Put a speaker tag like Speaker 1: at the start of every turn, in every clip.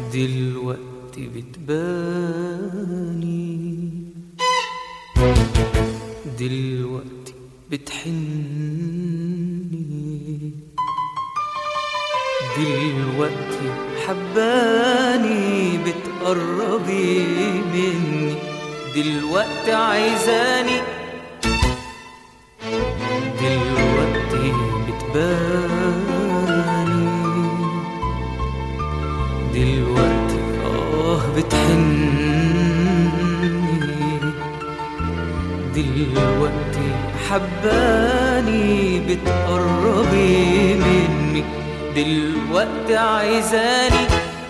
Speaker 1: دلوقتي بتباني دلوقتي بتحني دلوقتي حباني بتقربي مني دلوقتي عايزاني دلوقتي بتباني دلوقتي اه بتحني دلوقتي حباني بتقربي مني دلوقتي عايزاني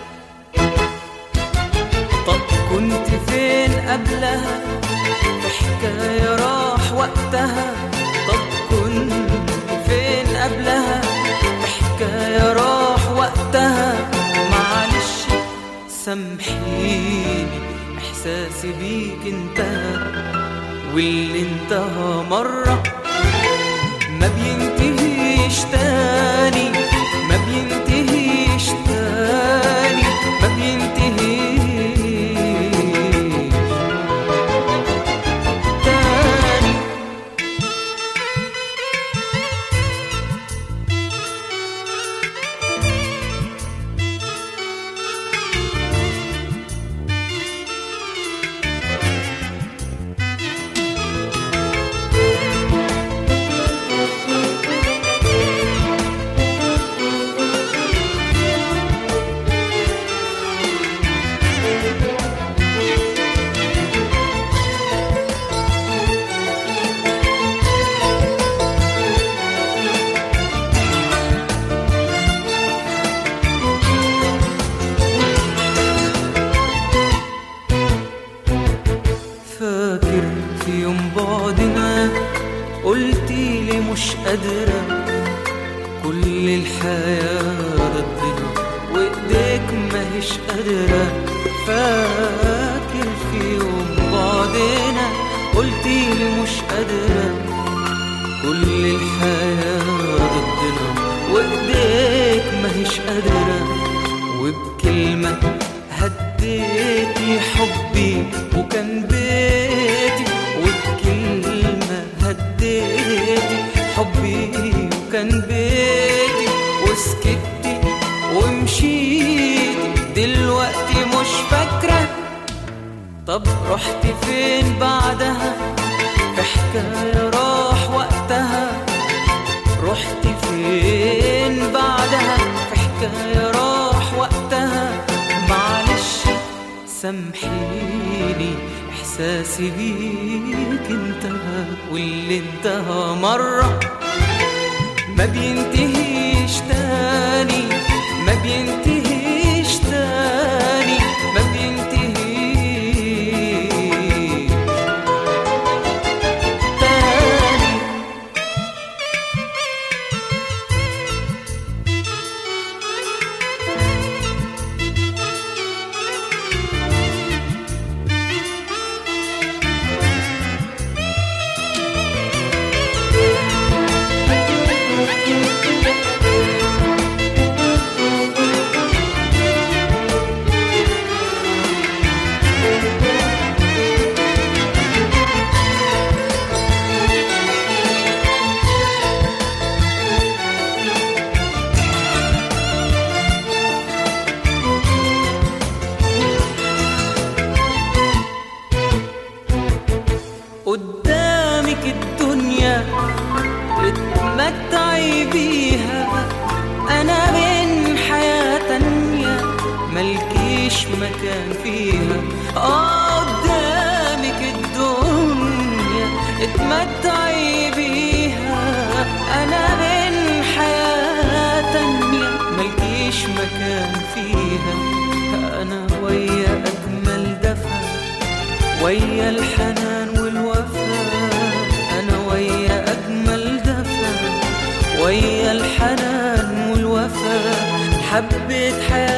Speaker 1: طب كنت فين قبلها في حكاية راح وقتها طب كنت فين قبلها في حكاية راح وقتها معلش سامحيني احساسي بيك انتهى واللي انتهى مرة ما بينتهيش تاني ما بينتهيش تاني ما بينتهيش تاني فاكر في يوم بعدنا قلتي لي مش قادرة كل الحياة ضدنا وايديك ماهيش قادرة فاكر في يوم بعدنا قلتي لي مش قادرة كل الحياة ضدنا وايديك ماهيش قادرة وبكلمة هديتي حبي وكان بيتي وبكلمة هديتي حبي وكان بيتي وسكتي ومشيتي دلوقتي مش فاكرة طب رحت فين بعدها في حكاية راح وقتها رحت فين بعدها في حكاية راح وقتها معلش سامحيني احساسي بيك انتهى واللي انتهى مرة ما بينتهيش تاني ما بينتهيش تاني ما بينتهيش تاني قدامك الدنيا اتمتعي بيها انا من حياة تانية ملكيش مكان فيها اه قدامك الدنيا اتمتعي بيها انا من حياة تانية ملكيش مكان فيها انا ويا اجمل دفا ويا الحنان والوفا انا ويا اجمل دفا ويا الحنان والوفا حبيت حياتي